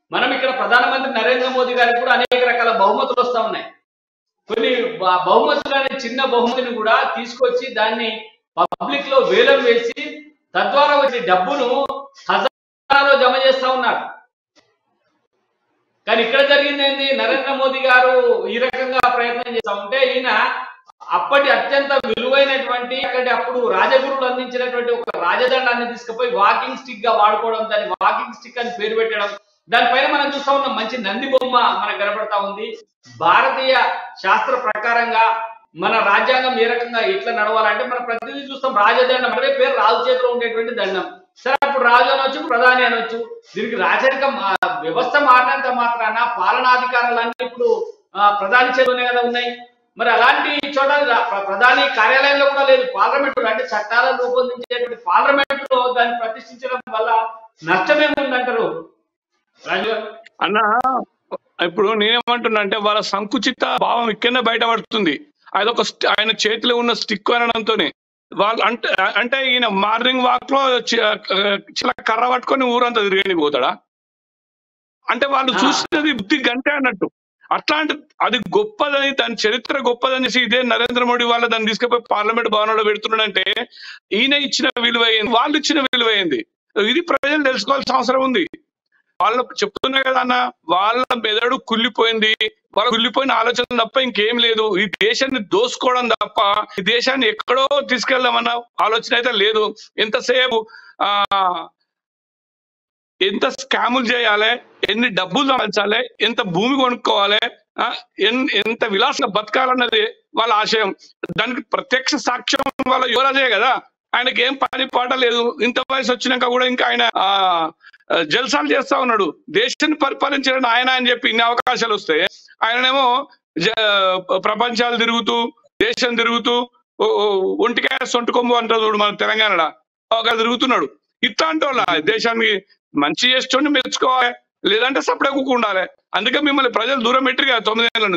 మనం ఇక్కడ ప్రధానమంత్రి నరేంద్ర మోదీ గారికి కూడా అనేక రకాల బహుమతులు వస్తా ఉన్నాయి కొన్ని బ- బహుమతులు అనే చిన్న బహుమతిని కూడా తీసుకొచ్చి దాన్ని పబ్లిక్ లో వేలం వేసి తద్వారా వచ్చే డబ్బును ఖజానాలో జమ చేస్తా ఉన్నారు కానీ ఇక్కడ జరిగింది ఏంది నరేంద్ర మోదీ గారు ఈ రకంగా ప్రయత్నం చేస్తా ఉంటే ఈయన అప్పటి అత్యంత విలువైనటువంటి అక్కడి అప్పుడు రాజగురులు అందించినటువంటి ఒక రాజదండాన్ని తీసుకుపోయి వాకింగ్ స్టిక్ గా వాడుకోవడం దాన్ని వాకింగ్ స్టిక్ అని పేరు పెట్టడం దానిపైన మనం చూస్తా ఉన్నాం మంచి నంది బొమ్మ మనకు కనబడతా ఉంది భారతీయ శాస్త్ర ప్రకారంగా మన రాజ్యాంగం ఏ రకంగా ఎట్లా నడవాలంటే మన ప్రతిదీ చూస్తాం రాజదండం అంటే పేరు రాజు చేతిలో ఉండేటువంటి దండం సరే అప్పుడు రాజు అనొచ్చు ప్రధాని అనొచ్చు దీనికి రాజరిక ఆ, వ్యవస్థ మారినంత మాత్రాన పాలనాధికారాలన్నీ ఇప్పుడు ఆ, ప్రధాని చేతిలోనే కదా ఉన్నాయి మరి అలాంటి చోట రా- ప్ర- ప్రధాని కార్యాలయంలో కూడా లేదు పార్లమెంట్ అంటే చట్టాలను రూపొందించేటువంటి పార్లమెంట్ లో దాన్ని ప్రతిష్ఠించడం వల్ల నష్టమేముందంటారు రాజు గారు అన్న ఇప్పుడు నేనేమంటున్నా అంటే వాళ్ళ సంకుచిత భావం ఇక్కడనే బయటపడుతుంది అదొక స్ట్- ఆయన చేతిలో ఉన్న స్టిక్ అనడంతోనే వాళ్ళు అంటే అంటే ఈయన మార్నింగ్ వాక్ లో చి- చిన్న కర్ర పట్టుకొని ఊరంతా తిరిగని పోతాడా అంటే వాళ్ళు ఆ. చూసినది బుద్ధి గంటే అన్నట్టు అట్లాంటి అది గొప్పదని దాని చరిత్ర గొప్పదని ఇదే నరేంద్ర మోడీ వాళ్ళ దాన్ని తీసుకుపోయి పార్లమెంట్ భవనంలో పెడుతున్నాడంటే ఈయన ఇచ్చిన విలువైంది వాళ్ళు ఇచ్చిన విలువైంది ఇది ప్రజలు తెలుసుకోవాల్సిన అవసరం ఉంది వాళ్ళు చెప్తున్నా కదా అన్న వాళ్ళ మెదడు కుళ్ళిపోయింది వాళ్ళ కుళ్ళిపోయిన ఆలోచన తప్ప ఇంకేం లేదు ఈ దేశాన్ని దోసుకోవడం తప్ప ఈ దేశాన్ని ఎక్కడో తీసుకెళ్దామన్న ఆలోచన అయితే లేదు ఎంతసేపు ఆ ఎంత స్కాములు చేయాలి ఎన్ని డబ్బులు సంపాదించాలి ఎంత భూమి కొనుక్కోవాలి ఆ, ఎన్- ఎంత విలాసంగా బతకాలన్నది వాళ్ళ ఆశయం దానికి ప్రత్యక్ష సాక్ష్యం వాళ్ళ యువరాజే కదా ఆయనకి ఏం పని పాట లేదు ఇంత వయసు వచ్చినాక కూడా ఇంకా ఆయన ఆ ఆ, జల్సాలు చేస్తా ఉన్నాడు దేశాన్ని పరిపాలించడం ఆయన అని చెప్పి ఇన్ని అవకాశాలు వస్తే ఆయననేమో జ- ప్రపంచాలు తిరుగుతూ దేశం తిరుగుతూ ఓ- ఓ ఒంటికాయ సొంటి కొమ్ము అంటారు చూడు మన తెలంగాణలో ఒక తిరుగుతున్నాడు ఇట్లాంటి వాళ్ళ దేశానికి మంచి చేస్తుండి మెచ్చుకోవాలి లేదంటే సపడే ఉండాలి అందుకే మిమ్మల్ని ప్రజలు దూరం పెట్టిరు కదా తొమ్మిదేళ్ళ నుంచి